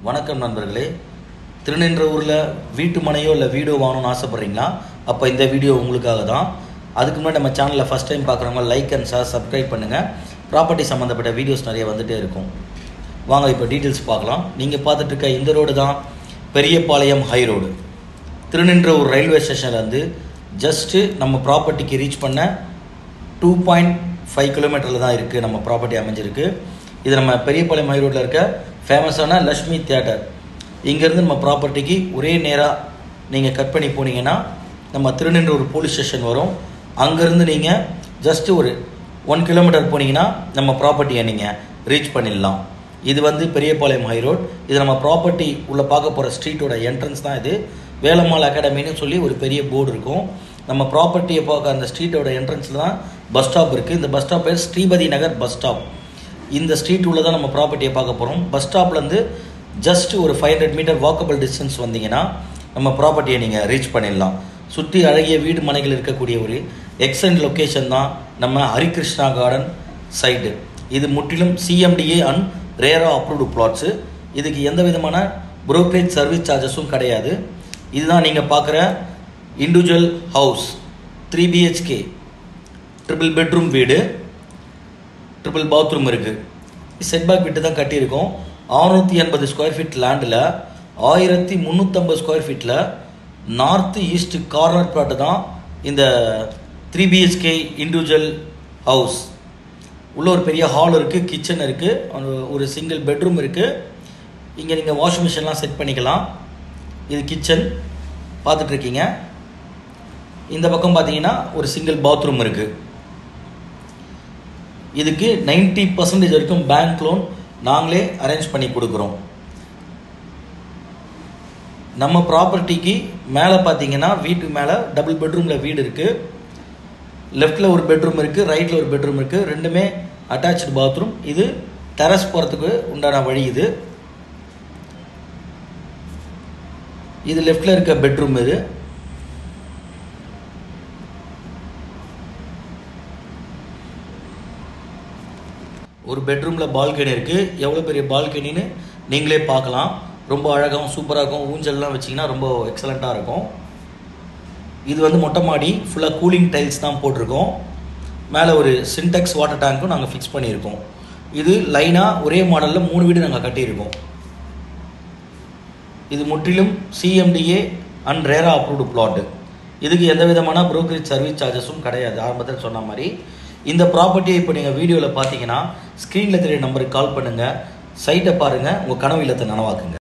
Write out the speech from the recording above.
வணக்கம் நண்பர்களே திருநின்றவூரில் வீட்டு மனையோ இல்லை வீடோ வாங்கணும்னு ஆசைப்பட்றீங்களா அப்போ இந்த வீடியோ உங்களுக்காக தான் அதுக்கு முன்னாடி நம்ம சேனலில் ஃபஸ்ட் டைம் பார்க்குறவங்க லைக் அண்ட் ஷேர் சப்ஸ்கிரைப் பண்ணுங்கள் ப்ராப்பர்ட்டி சம்மந்தப்பட்ட வீடியோஸ் நிறைய வந்துகிட்டே இருக்கும் வாங்க இப்போ டீட்டெயில்ஸ் பார்க்கலாம் நீங்கள் பார்த்துட்டு இருக்க இந்த ரோடு தான் Periyapalayam high road Thirunindravur railway ஸ்டேஷன்லேருந்து ஜஸ்ட்டு நம்ம ப்ராப்பர்ட்டிக்கு ரீச் பண்ண டூ பாயிண்ட் ஃபைவ் கிலோமீட்டரில் தான் இருக்குது நம்ம ப்ராப்பர்ட்டி அமைஞ்சிருக்கு இது நம்ம பெரியபாளையம் ஹை ரோட்டில் இருக்க ஃபேமஸான லக்ஷ்மி தியேட்டர் இங்கேருந்து நம்ம ப்ராப்பர்ட்டிக்கு ஒரே நேராக நீங்கள் கட் பண்ணி போனீங்கன்னா நம்ம திருநின்றூர் போலீஸ் ஸ்டேஷன் வரும் அங்கேருந்து நீங்கள் ஜஸ்ட் ஒரு ஒன் கிலோமீட்டர் போனீங்கன்னா நம்ம ப்ராப்பர்ட்டியை நீங்கள் ரீச் பண்ணிடலாம் இது வந்து பெரியபாளையம் ஹை ரோட் இது நம்ம ப்ராப்பர்ட்டி உள்ள பார்க்க போகிற ஸ்ட்ரீட்டோட என்ட்ரன்ஸ் தான் இது வேலம்மாள் அகாடமின்னு சொல்லி ஒரு பெரிய போர்டு இருக்கும் நம்ம ப்ராப்பர்ட்டியை பார்க்க அந்த ஸ்ட்ரீட்டோட என்ட்ரன்ஸில் தான் பஸ் ஸ்டாப் இருக்குது இந்த பஸ் ஸ்டாப் பேர் ஸ்ரீபதி நகர் பஸ் ஸ்டாப் இந்த ஸ்ட்ரீட் உள்ள தான் நம்ம ப்ராப்பர்ட்டியை பார்க்க போகிறோம் பஸ் ஸ்டாப்லேருந்து ஜஸ்ட் ஒரு five hundred metre walkable distance வந்தீங்கன்னா நம்ம ப்ராப்பர்ட்டியை நீங்கள் ரீச் பண்ணிடலாம் சுற்றி அழகிய வீடு மனைகள் இருக்கக்கூடிய ஒரு எக்ஸலண்ட் லொக்கேஷன் தான் நம்ம ஹரிகிருஷ்ணா கார்டன் சைடு இது முற்றிலும் CMDA and RERA approved plots இதுக்கு எந்த விதமான brokerage சர்வீஸ் சார்ஜஸும் கிடையாது இதுதான் நீங்கள் பார்க்குற individual house three BHK triple bedroom வீடு ட்ரிபிள் பாத்ரூம் இருக்குது செட்பேக் விட்டு தான் கட்டியிருக்கோம் அறுநூற்றி எண்பது ஸ்கொயர் ஃபீட் லேண்டில் ஆயிரத்தி முந்நூற்றம்பது ஸ்கொயர் ஃபீட்டில் நார்த் ஈஸ்ட் கார்னர் பிளாட்டு தான் இந்த த்ரீ பிஹெச்கே இண்டிவிஜுவல் ஹவுஸ் உள்ள ஒரு பெரிய ஹால் இருக்குது கிச்சன் இருக்குது ஒரு சிங்கிள் பெட்ரூம் இருக்குது இங்கே நீங்கள் வாஷிங் மிஷின்லாம் செட் பண்ணிக்கலாம் இது கிச்சன் பார்த்துட்ருக்கீங்க இந்த பக்கம் பார்த்தீங்கன்னா ஒரு சிங்கிள் பாத்ரூம் இருக்குது இதுக்கு நைன்ட்டி பர்சன்டேஜ் வரைக்கும் பேங்க் லோன் நாங்களே அரேஞ்ச் பண்ணி கொடுக்குறோம் நம்ம ப்ராப்பர்ட்டிக்கு மேலே பார்த்தீங்கன்னா வீட்டுக்கு மேலே டபுள் பெட்ரூமில் வீடு இருக்குது லெஃப்டில் ஒரு பெட்ரூம் இருக்குது ரைட்டில் ஒரு பெட்ரூம் இருக்குது ரெண்டுமே அட்டாச்சு பாத்ரூம் இது டெரஸ் போகிறதுக்கு உண்டான வழி இது இது லெஃப்டில் இருக்க பெட்ரூம் இது ஒரு பெட்ரூமில் பால்கனி இருக்குது எவ்வளோ பெரிய பால்கனின்னு நீங்களே பார்க்கலாம் ரொம்ப அழகாகவும் சூப்பராக இருக்கும் ஊஞ்சல்லாம் வச்சிங்கன்னா ரொம்ப எக்ஸலண்ட்டாக இருக்கும் இது வந்து மொட்டை மாடி ஃபுல்லாக கூலிங் டைல்ஸ் தான் போட்டிருக்கோம் மேலே ஒரு சின்டெக்ஸ் வாட்டர் டேங்க்கும் நாங்கள் ஃபிக்ஸ் பண்ணியிருக்கோம் இது லைனாக ஒரே மாடலில் மூணு வீடு நாங்கள் கட்டியிருக்கோம் இது முற்றிலும் CMDA and RERA approved plot இதுக்கு எந்த விதமான brokerage சர்வீஸ் சார்ஜஸும் கிடையாது ஆரம்பத்தில் சொன்ன மாதிரி இந்த ப்ராப்பர்ட்டியை இப்போ நீங்கள் வீடியோவில் பார்த்தீங்கன்னா ஸ்க்ரீனில் தெரிய நம்பருக்கு கால் பண்ணுங்கள் சைட்டை பாருங்கள் உங்கள் கனவு இல்லத்தை நனவாக்குங்க